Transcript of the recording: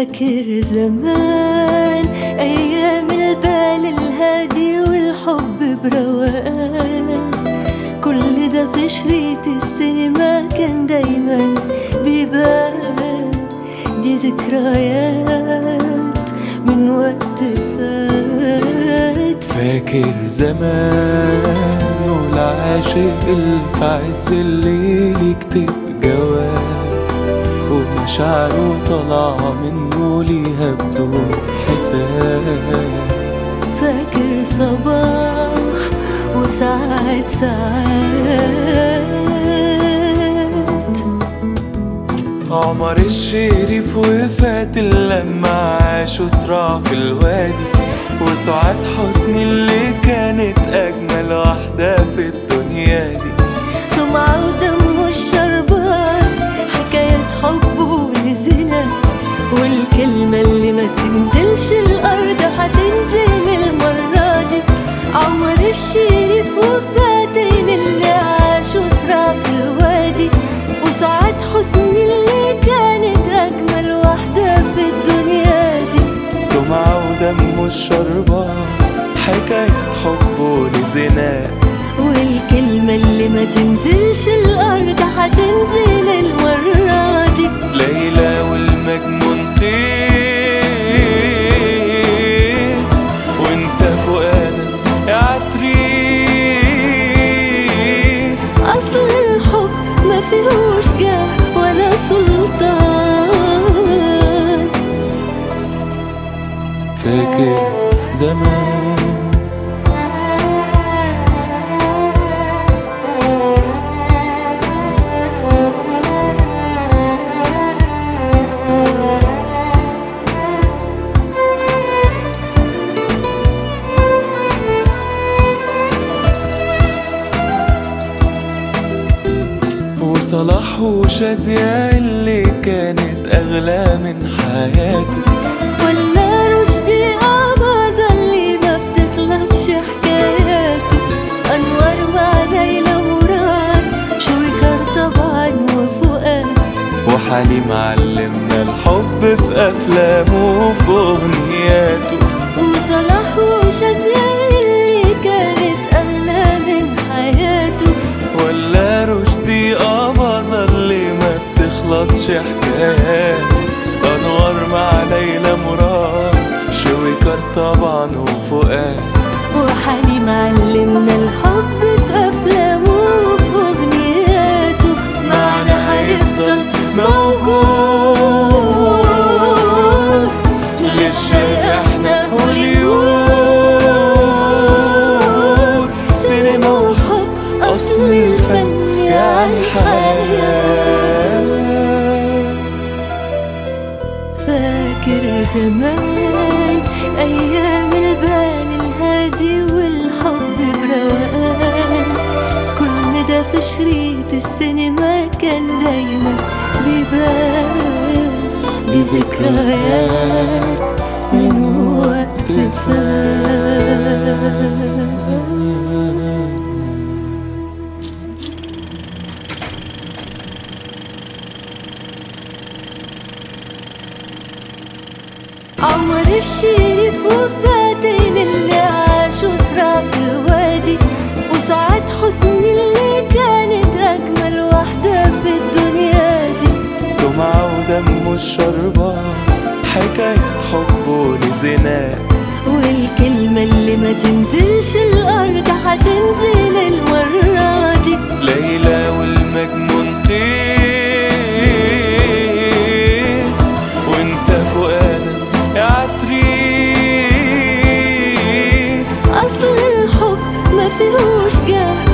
فاكر زمان أيام البال الهادي والحب بروقان كل ده في شريط السينما كان دايما بيبان دي ذكريات من وقت فات فاكر زمان والعاشق اللي في عز الليل يكتب جواب ومشاعره طالعة منه ليها بدون حساب فاكر صباح وساعات ساعات عمر الشريف وفات لما عاشوا صراع في الوادي وسعاد حسني اللي كانت أجمل واحدة في الدنيا دي سمعة ودم الشربات حكاية حب ولزنات والكلمة اللي ما تنزلش الأرض هتنزل المرة دي عمر الشريف وفاتن اللي عاشوا صراع في الوادي وسعاد حسني اللي كانت أجمل واحدة في الدنيا دي سمعة ودم الشربات حكاية حب ولزنات والكلمة اللي ما تنزلش الأرض هتنزل المرة دي ليلى والمجنون قيس وانسى فؤادك يا عتريس أصل الحب ما فيهوش جاه ولا سلطان فاكر زمان وصلاح وشادية اللي كانت أغلى من حياته ولا رشدي أباظة اللي ما بتخلصش حكاياته أنوار مع ليلى مراد شويكار طبعا وفؤاد وحليم علمنا الحب في أفلامه وفي أغنياته وصلاح وشادية اللي كانت أغلى من حياته ولا رشدي أباظة اللي ما بتخلصش حكاياته أنوار مع ليلى مراد شويكار طبعا وفؤاد وحليم علمنا الحب في أفلامه وفي أغنياته معنا هيفضل موجود للشرق احنا هوليوود سينما وحب أصل الفن يعني حياة فاكر زمان أيام البال الهادي والحب بروقان كل ده في شريط السينما كان دايما بيبان دي ذكريات من وقت فات عمر الشريف وفاتن اللي عاشوا صراع في الوادي وسعاد حسني اللي كانت أجمل واحدة في الدنيا دي سمعة ودم الشربات حكاية حب ولزنات والكلمة اللي ما تنزلش الأرض هتنزل المرة دي ليلى والمجنون قيس وانسى فؤادك يا عتريس أصل الحب ما فيهوش جاه